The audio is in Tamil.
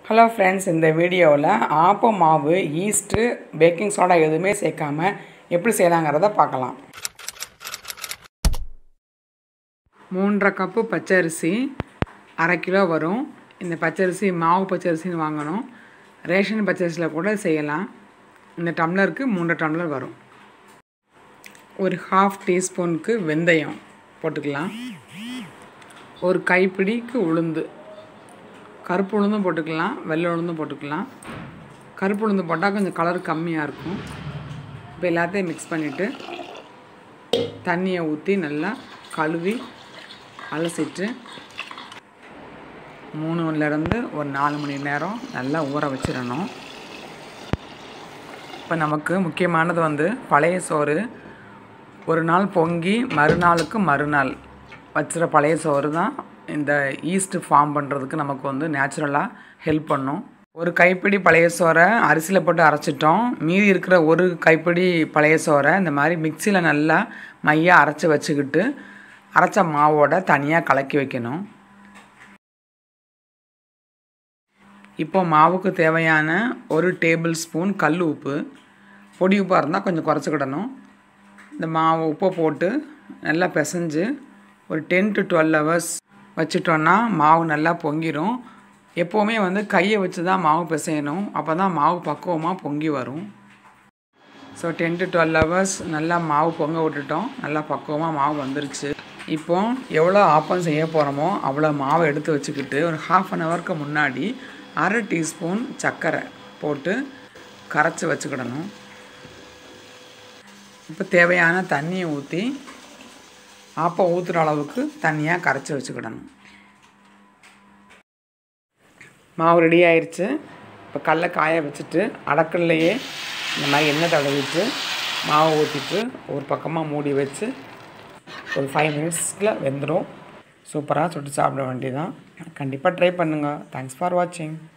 ஹலோ ஃப்ரெண்ட்ஸ் இந்த வீடியோவில் ஆப்ப மாவு ஈஸ்ட்டு பேக்கிங் சோடா எதுவுமே சேர்க்காம எப்படி செய்யலாங்கிறத பார்க்கலாம் மூன்றரை கப்பு பச்சரிசி அரை கிலோ வரும் இந்த பச்சரிசி மாவு பச்சரிசின்னு வாங்கணும் ரேஷன் பச்சரிசியில் கூட செய்யலாம் இந்த டம்ளருக்கு மூன்றரை டம்ளர் வரும் ஒரு ஹாஃப் டீஸ்பூனுக்கு வெந்தயம் போட்டுக்கலாம் ஒரு கைப்பிடிக்கு உளுந்து கருப்பு உளுந்தும் போட்டுக்கலாம் வெள்ளை உளுந்தும் போட்டுக்கலாம் கருப்பு உளுந்து போட்டால் கொஞ்சம் கலர் கம்மியாக இருக்கும் இப்போ எல்லாத்தையும் மிக்ஸ் பண்ணிவிட்டு தண்ணியை ஊற்றி நல்லா கழுவி அலசிட்டு மூணு மணிலேருந்து ஒரு நாலு மணி நேரம் நல்லா ஊற வச்சிடணும் இப்போ நமக்கு முக்கியமானது வந்து பழைய சோறு ஒரு நாள் பொங்கி மறுநாளுக்கு மறுநாள் வச்சுற பழைய சோறு தான் இந்த ஈஸ்ட் ஃபார்ம் பண்ணுறதுக்கு நமக்கு வந்து நேச்சுரலாக ஹெல்ப் பண்ணும் ஒரு கைப்பிடி பழைய சோறை அரிசியில் போட்டு அரைச்சிட்டோம் மீதி இருக்கிற ஒரு கைப்பிடி பழைய சோறை இந்த மாதிரி மிக்சியில் நல்லா மையாக அரைச்சி வச்சுக்கிட்டு அரைச்ச மாவோட தனியாக கலக்கி வைக்கணும் இப்போ மாவுக்கு தேவையான ஒரு டேபிள் ஸ்பூன் கல் உப்பு பொடி உப்பாக இருந்தால் கொஞ்சம் குறைச்சிக்கிடணும் இந்த மாவு உப்பை போட்டு நல்லா பிசைஞ்சு ஒரு டென் டு டுவெல் ஹவர்ஸ் வச்சிட்டோன்னா மாவு நல்லா பொங்கிடும் எப்போவுமே வந்து கையை வச்சு தான் மாவு பிசையணும் அப்போ தான் மாவு பக்குவமாக பொங்கி வரும் so ten to twelve hours நல்லா மாவு பொங்க விட்டுட்டோம் நல்லா பக்குவமாக மாவு வந்துருச்சு இப்போ எவ்வளோ ஆப்பம் செய்ய போகிறோமோ அவ்வளோ மாவை எடுத்து வச்சுக்கிட்டு ஒரு ஹாஃப் அன் ஹவருக்கு முன்னாடி அரை டீஸ்பூன் சர்க்கரை போட்டு கரைச்சி வச்சுக்கிடணும் இப்போ தேவையான தண்ணியை ஊற்றி ஆப்பம் ஊற்றுற அளவுக்கு தண்ணியாக கரைச்சி வச்சுக்கிடணும் மாவு ரெடி ஆயிடுச்சு இப்போ கடல காய வச்சுட்டு அடக்கல்லையே இந்த மாதிரி எண்ணெய் தடவிட்டு மாவை ஊற்றிட்டு ஒரு பக்கமாக மூடி வச்சு ஒரு ஃபைவ் மினிட்ஸில் வெந்துடும் சூப்பராக சுட்டு சாப்பிட வேண்டியதான் கண்டிப்பாக ட்ரை பண்ணுங்கள் தேங்க்ஸ் ஃபார் வாட்சிங்